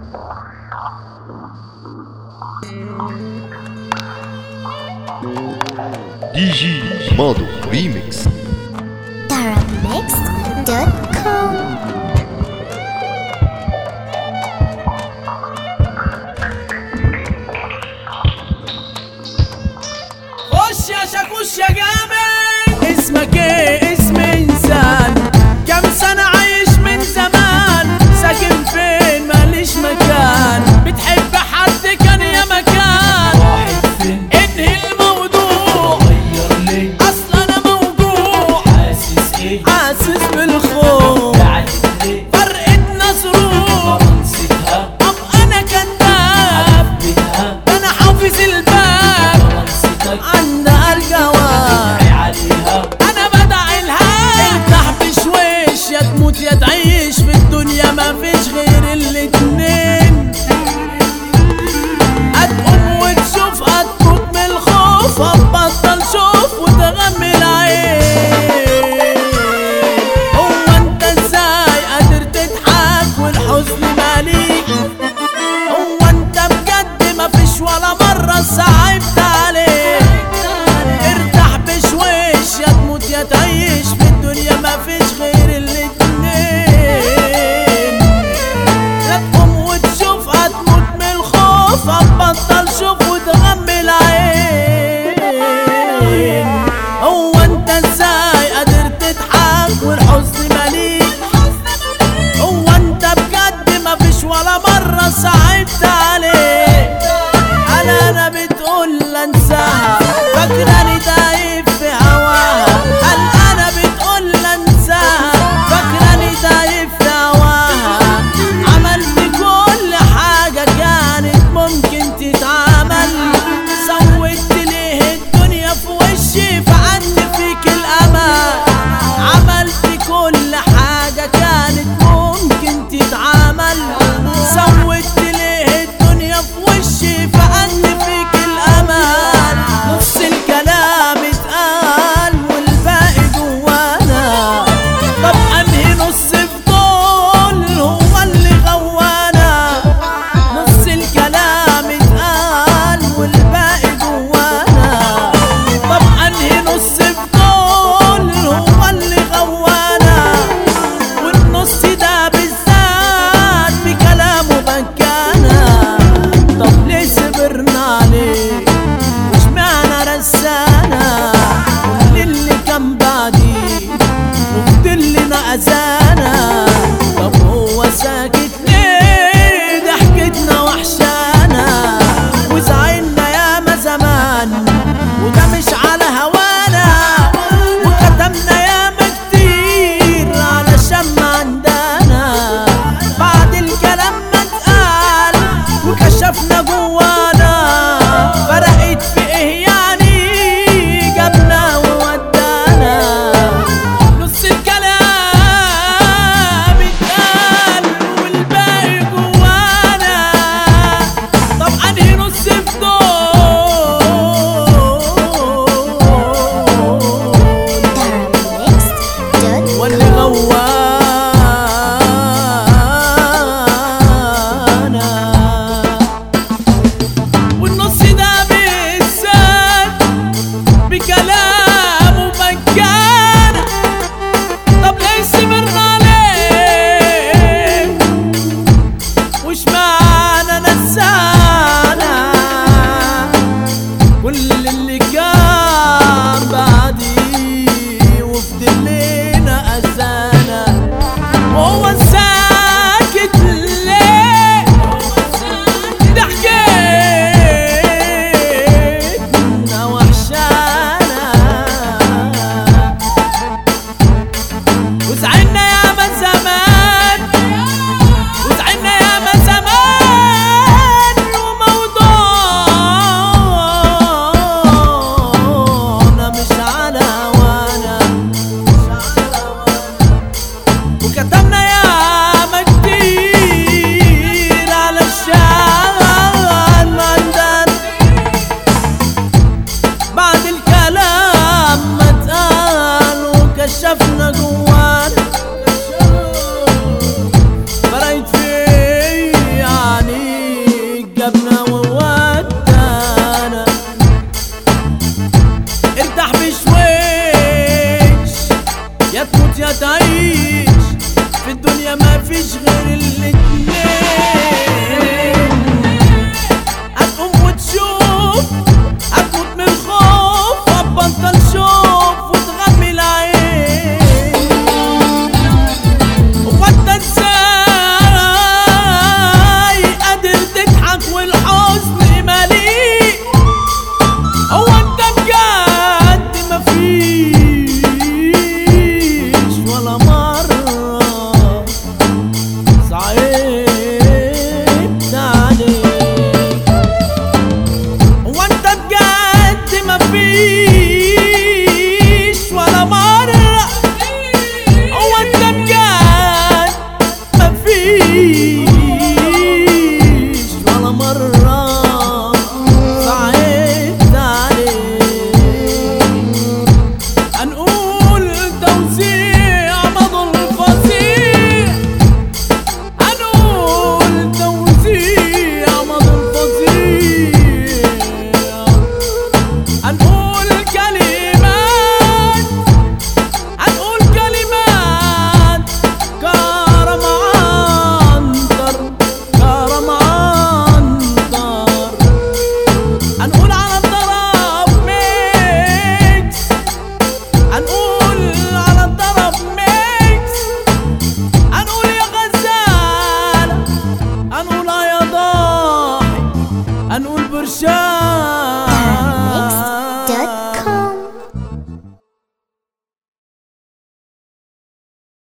دي جي ماضو ريميكس Paramix.com خش يا شاكوش يا جامد اسمك ايه اسم انسان كم سنة عايش من زمان ساكن فين ماليش مكان بتحب حد كان يا مكان واحد فين انهي الموضوع غير ليه اصلا انا موجوع حاسس ايه حاسس بالخوف بعد ليه فرقتنا ظروف فرنسيتها طب انا كذاب بيتها انا حافظ الباب فرنسيتك عندها الجواب عي عليها انا بدعي لها افتح بشويش يا تموت يا تعيش في الدنيا ما فيش غير الاتنين هتقوم وتشوف هتموت من الخوف هتبطل شوف وتغمي العين هو انت ازاي قادر تضحك والحزن ماليك هو انت بجد ما فيش ولا مرة صعبت عليك ارتاح بشويش يا تموت يا تعيش في الدنيا ما فيش غير الاتنين لا تقوم وتشوف هتموت من الخوف هتبطل شوف وتغمي العين هو انت ازاي قادر تضحك والحزن مليك هو انت بجد ما فيش ولا مرة صعبت عليك انا انا بتقول لا انساها فاكراني دايب في هواها هل انا بتقول لا انساها فاكراني دايب في هواها عملت كل حاجة كانت ممكن تتعمل سويت ليه الدنيا في وشي فقدت فيك الامان عملت كل حاجة كانت ممكن تتعمل سويت ليه الدنيا مفيش غير الاتنين هتقوم وتشوف هتموت من الخوف هتبطل شوف وتغمي العين وانت ازاي قادر تضحك والحزن مليء هو انت بجد مفيش ولا مرة صحيح